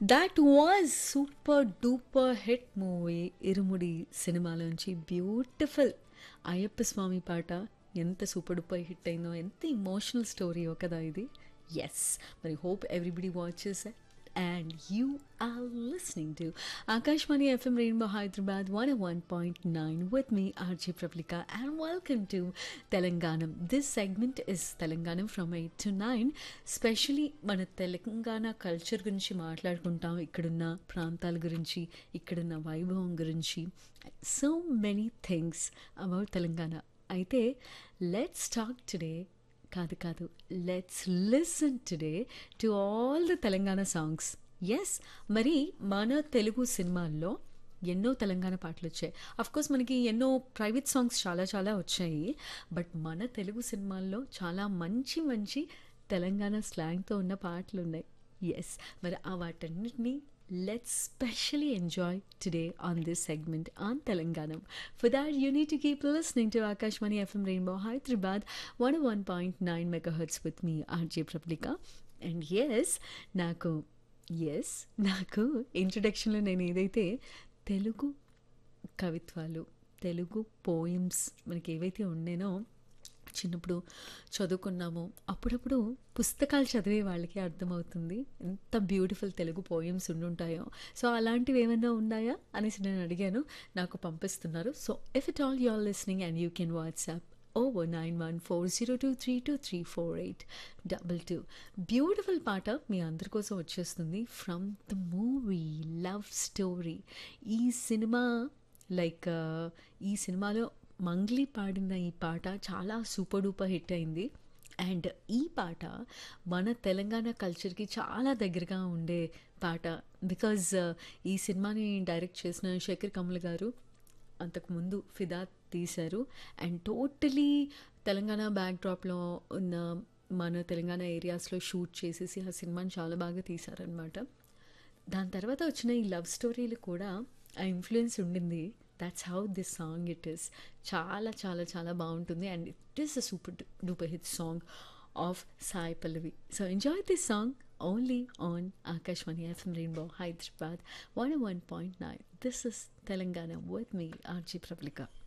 That was super duper hit movie Irumudi సినిమాలోంచి beautiful Ayyappa Swami పాట ఎంత సూపర్ డూపర్ హిట్ అయిందో ఎంత ఇమోషనల్ స్టోరీయో కదా ఇది ఎస్ మరి hope everybody watches and you are listening to Akashmani FM Rainbow Hyderabad 101.9 with me, RJ Praplika, and welcome to Telanganam. This segment is Telanganam from 8 to 9. Specially మన Telangana culture గురించి మాట్లాడుకుంటాం ఇక్కడున్న ప్రాంతాల గురించి ఇక్కడున్న వైభవం గురించి so many things about Telangana అయితే లెట్స్ టాక్ టుడే కాదు కాదు let's listen today to all the Telangana songs yes మరి మన తెలుగు సినిమాల్లో ఎన్నో తెలంగాణ పాటలు వచ్చాయి కోర్స్ మనకి ఎన్నో ప్రైవేట్ సాంగ్స్ చాలా చాలా వచ్చాయి బట్ మన తెలుగు సినిమాల్లో చాలా మంచి మంచి తెలంగాణ స్లాంగ్తో ఉన్న పాటలు ఉన్నాయి ఎస్ మరి ఆ వాటన్నిటిని let's specially enjoy today on this segment on Telanganam. For that, you need to keep listening to Akashmani FM Rainbow Hyderabad 101.9 megahertz with me, RJ Praplika. And yes, నాకు ఎస్ నాకు ఇంట్రడక్షన్లో నేను ఏదైతే తెలుగు కవిత్వాలు తెలుగు పోయిమ్స్ మనకి ఏవైతే ఉండేనో చిన్నప్పుడు చదువుకున్నామో అప్పుడప్పుడు పుస్తకాలు చదివే వాళ్ళకి అర్థమవుతుంది ఎంత బ్యూటిఫుల్ తెలుగు పోయమ్స్ ఉండుంటాయో సో అలాంటివి ఏమైనా ఉన్నాయా అనేసి నేను అడిగాను నాకు పంపిస్తున్నారు so if at all you are listening and you can WhatsApp over nine one four zero two three two three four eight double two beautiful పాట మీ అందరి కోసం వచ్చేస్తుంది from the movie Love Story ఈ సినిమా లైక్ ఈ సినిమాలో మంగ్లీ పాడిన ఈ పాట చాలా సూపర్ డూపర్ హిట్ అయింది అండ్ ఈ పాట మన తెలంగాణ కల్చర్కి చాలా దగ్గరగా ఉండే పాట బికాజ్ ఈ సినిమాని డైరెక్ట్ చేసిన శేఖర్ కమల్ గారు అంతకుముందు ఫిదా తీశారు అండ్ టోటలీ తెలంగాణ బ్యాక్డ్రాప్లో ఉన్న మన తెలంగాణ ఏరియాస్లో షూట్ చేసేసి ఆ సినిమాని చాలా బాగా తీశారనమాట దాని తర్వాత వచ్చిన ఈ లవ్ స్టోరీలు కూడా ఆ ఇన్ఫ్లుయెన్స్ ఉండింది that's how this song it is చాలా చాలా చాలా బాగుంటుంది and it is a super duper hit song of Sai Pallavi so enjoy this song only on Akashvani FM Rainbow Hyderabad one one point nine this is Telangana with మీ RJ ప్రబ్లికా